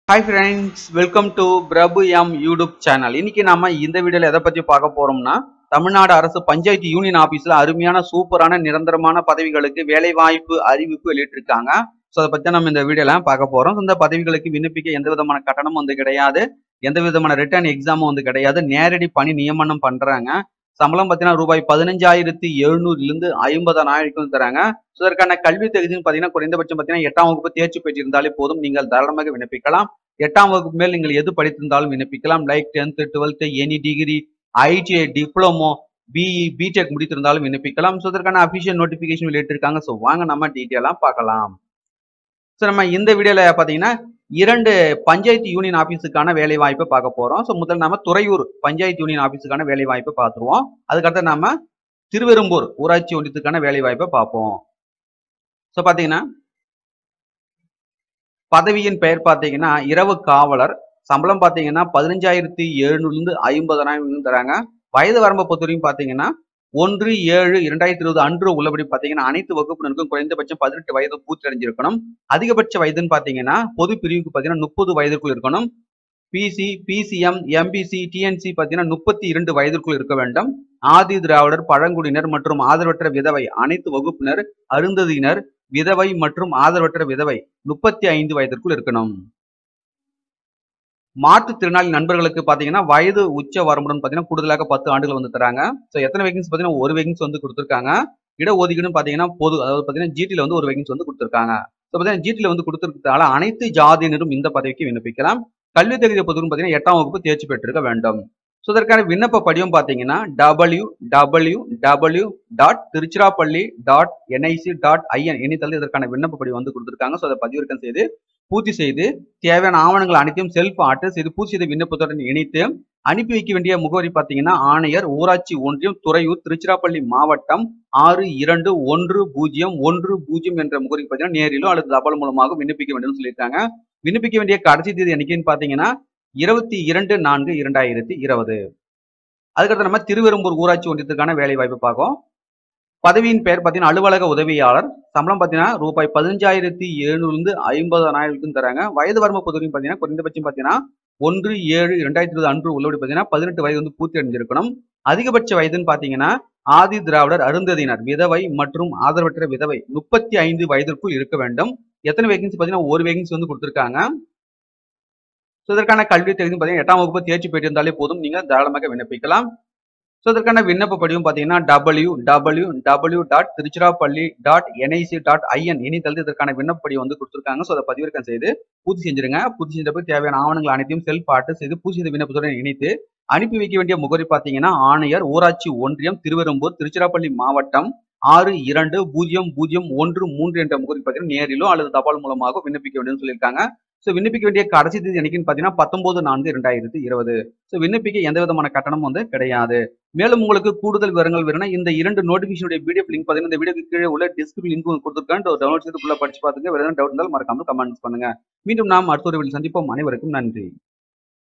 hi friends welcome to Prabhu M YouTube channel இன்னைக்கு நாம இந்த வீடியோல எதை பத்தி பார்க்க போறோம்னா தமிழ்நாடு அரசு பஞ்சாயத்து யூனியன் ஆபீஸ்ல அருமையான சூப்பரான நிரந்தரமான பதவிகளுக்கு வேலை வாய்ப்பு அறிவிப்பு வெளியிட்டிருக்காங்க ஸோ அதை பத்தி நம்ம இந்த வீடியோல பார்க்க போறோம் இந்த பதவிகளுக்கு விண்ணப்பிக்க எந்த விதமான கட்டணமும் வந்து கிடையாது எந்த விதமான ரிட்டர்ன் எக்ஸாமும் வந்து கிடையாது நேரடி பணி நியமனம் பண்றாங்க சம்பளம் பார்த்தீங்கன்னா ரூபாய் பதினஞ்சாயிரத்தி எழுநூறுலேருந்து ஐம்பதாயிரம் வந்து தராங்க ஸோ இதற்கான கல்வி தகுதின்னு பார்த்தீங்கன்னா குறைந்தபட்சம் பார்த்தீங்கன்னா எட்டாம் வகுப்பு தேர்ச்சி பெற்றிருந்தாலே போதும் நீங்கள் தாராளமாக விண்ணப்பிக்கலாம் எட்டாம் வகுப்பு மேல் நீங்கள் எது படித்திருந்தாலும் விண்ணப்பிக்கலாம் like tenth twelfth any degree ITI diploma BE BTech முடித்திருந்தாலும் விண்ணப்பிக்கலாம் ஸோ இதற்கான அஃபிஷியல் நோட்டிஃபிகேஷன் வெளியிட்டிருக்காங்க ஸோ வாங்க நம்ம டீட்டெயிலாக பார்க்கலாம் ஸோ நம்ம இந்த வீடியோவில் பார்த்தீங்கன்னா இரண்டு பஞ்சாயத்து யூனியன் ஆஃபீஸுக்கான வேலை வாய்ப்பை பார்க்க போகிறோம் ஸோ முதல்ல நம்ம துறையூர் பஞ்சாயத்து யூனியன் ஆஃபீஸுக்கான வேலை வாய்ப்பை பார்த்துருவோம் அதுக்கடுத்து நாம திருவெரும்பூர் ஊராட்சி ஒன்றியத்துக்கான வேலை வாய்ப்பை பார்ப்போம் ஸோ பார்த்தீங்கன்னா பதவியின் பெயர் பார்த்தீங்கன்னா இரவு காவலர் சம்பளம் பார்த்தீங்கன்னா பதினஞ்சாயிரத்தி எழுநூறுலேருந்து ஐம்பதாயிரம் தராங்க வயது வரம்பை பொறுத்தவரைக்கும் பார்த்தீங்கன்னா ஒன்று ஏழு இரண்டாயிரத்தி இருபது அன்று உள்ளபடி பார்த்தீங்கன்னா அனைத்து வகுப்பினருக்கும் குறைந்தபட்சம் பதினெட்டு வயது பூர்த்தி அடைஞ்சிருக்கணும் அதிகபட்ச வயதுன்னு பார்த்தீங்கன்னா பொது பிரிவுக்கு பார்த்தீங்கன்னா முப்பது வயதுக்குள் இருக்கணும் பிசி பிசிஎம் எம்பிசி டிஎன்சி பார்த்தீங்கன்னா முப்பத்தி இரண்டு வயதிற்குள் இருக்க வேண்டும் ஆதி திராவிடர் பழங்குடியினர் மற்றும் ஆதரவற்ற விதவை அனைத்து வகுப்பினர் அருந்ததியினர் விதவை மற்றும் ஆதரவற்ற விதவை முப்பத்தி ஐந்து வயதிற்குள் இருக்கணும் மாற்றுத்திறனாளி நண்பர்களுக்கு பாத்தீங்கன்னா வயது உச்ச வரம்புடன் பாத்தீங்கன்னா கூடுதலாக பத்து ஆண்டுகள் வந்து தராங்க ஸோ எத்தனை வேகன்ஸ் பாத்தீங்கன்னா ஒரு வேகன்ஸ் வந்து கொடுத்துருக்காங்க இடஒதுக்கீடுன்னு பாத்தீங்கன்னா பொது அதாவது பாத்தீங்கன்னா ஜிடில வந்து ஒரு வேகன்ஸ் வந்து கொடுத்துருக்காங்க ஸோ பாத்தீங்கன்னா ஜிடில வந்து கொடுத்துருக்கதால அனைத்து ஜாதியினரும் இந்த பதவிக்கு விண்ணப்பிக்கலாம் கல்வி தகுதியை பொறுத்தவரைக்கும் பாத்தீங்கன்னா எட்டாம் வகுப்பு தேர்ச்சி பெற்றிருக்க வேண்டும் ஸோ இதற்கான விண்ணப்ப படிவம் பார்த்தீங்கன்னா W W W dot Tiruchirappalli dot NIC dot IN இணையதளத்தில் இதற்கான விண்ணப்ப படிவம் வந்து கொடுத்துருக்காங்க ஸோ அதை பதிவிறக்கம் செய்து பூர்த்தி செய்து தேவையான ஆவணங்கள் அனைத்தையும் செல்ஃப் ஆட்டு செய்து பூர்த்தி செய்த விண்ணப்பத்துடன் இணைத்து அனுப்பி வைக்க வேண்டிய முகவரி பார்த்தீங்கன்னா ஆணையர் ஊராட்சி ஒன்றியம் துறையூர் திருச்சிராப்பள்ளி மாவட்டம் ஆறு இரண்டு ஒன்று பூஜ்ஜியம் ஒன்று பூஜ்ஜியம் என்ற முகவரி பார்த்தீங்கன்னா நேரிலோ அல்லது தபால் மூலமாக விண்ணப்பிக்க வேண்டும் சொல்லியிருக்காங்க விண்ணப்பிக்க வேண்டிய கடைசி தேதி என்னைக்குன்னு பார்த்தீங்கன்னா இருபத்தி இரண்டு நான்கு இரண்டாயிரத்தி இருபது அதுக்கடுத்து நம்ம திருவெரும்பூர் ஊராட்சி ஒன்றியத்துக்கான வேலை வாய்ப்பு பார்க்கும் பதவியின் பெயர் பார்த்தீங்கன்னா அலுவலக உதவியாளர் சம்பளம் பார்த்தீங்கன்னா ரூபாய் பதினஞ்சாயிரத்தி எழுநூறுலேருந்து ஐம்பதாயிரத்துக்கும் தராங்க வயது வரம்பு பொதுவையும் பார்த்தீங்கன்னா குறைந்தபட்சம் பார்த்தீங்கன்னா ஒன்று ஏழு இரண்டாயிரத்தி இருபது அன்று உள்ளபடி பார்த்தீங்கன்னா பதினெட்டு வயது வந்து பூர்த்தி அடைஞ்சிருக்கணும் அதிகபட்ச வயதுன்னு பார்த்தீங்கன்னா ஆதி திராவிடர் அருந்ததியினர் விதவை மற்றும் ஆதரவற்ற விதவை முப்பத்தி ஐந்து வயதிற்குள் இருக்க வேண்டும் எத்தனை வேகன்சி பார்த்தீங்கன்னா ஒரு வேகன்சி வந்து கொடுத்துருக்காங்க ஸோ இதற்கான கல்வி தகுதி பார்த்தீங்கன்னா எட்டாம் வகுப்பு தேர்ச்சி பெற்றிருந்தாலே போதும் நீங்கள் தாராளமாக விண்ணப்பிக்கலாம் ஸோ இதற்கான விண்ணப்ப படிவம் பார்த்தீங்கன்னா W W W dot Tiruchirappalli dot NIC dot IN இணையதளத்தில் இதற்கான விண்ணப்ப படிவம் வந்து கொடுத்துருக்காங்க ஸோ அதை பதிவிறக்கம் செய்து பூர்த்தி செஞ்சிருங்க பூர்த்தி செஞ்சப்போ தேவையான ஆவணங்கள் அனைத்தையும் செல்ஃப் ஆட்டு செய்து பூர்த்தி செய்த விண்ணப்பத்துடன் இணைத்து அனுப்பி வைக்க வேண்டிய முகவரி பார்த்தீங்கன்னா ஆணையர் ஊராட்சி ஒன்றியம் திருவெரும்பூர் திருச்சிராப்பள்ளி மாவட்டம் ஆறு இரண்டு பூஜ்ஜியம் பூஜ்ஜியம் ஒன்று மூன்று என்ற முகவரி பார்த்தீங்கன்னா நேரிலோ அல்லது தபால் மூலமாக விண்ணப்பிக்க வேண்டும் சொல்லியிருக்காங்க ஸோ விண்ணப்பிக்க வேண்டிய கடைசி தேதி என்னைக்குன்னு பார்த்தீங்கன்னா பத்தொன்பது நான்கு இரண்டாயிரத்தி இருபது ஸோ விண்ணப்பிக்க எந்த விதமான கட்டணம் வந்து கிடையாது மேலும் உங்களுக்கு கூடுதல் விவரங்கள் வேணும்னா இந்த இரண்டு நோட்டிஃபிகேஷனுடைய பிடிஎஃப் லிங்க் பார்த்தீங்கன்னா இந்த வீடியோக்கு கீழே உள்ள டிஸ்கிரிப்ஷன் லிங்க் கொடுத்துருக்கேன் டவுன்லோட் செய்து ஃபுல்லாக படிச்சு பார்த்துங்க வேறு ஏதாவது டவுட் இருந்தாலும் மறக்காமல் கமெண்ட்ஸ் பண்ணுங்க மீண்டும் நாம் அடுத்த ஒரு சந்திப்போம் அனைவருக்கும் நன்றி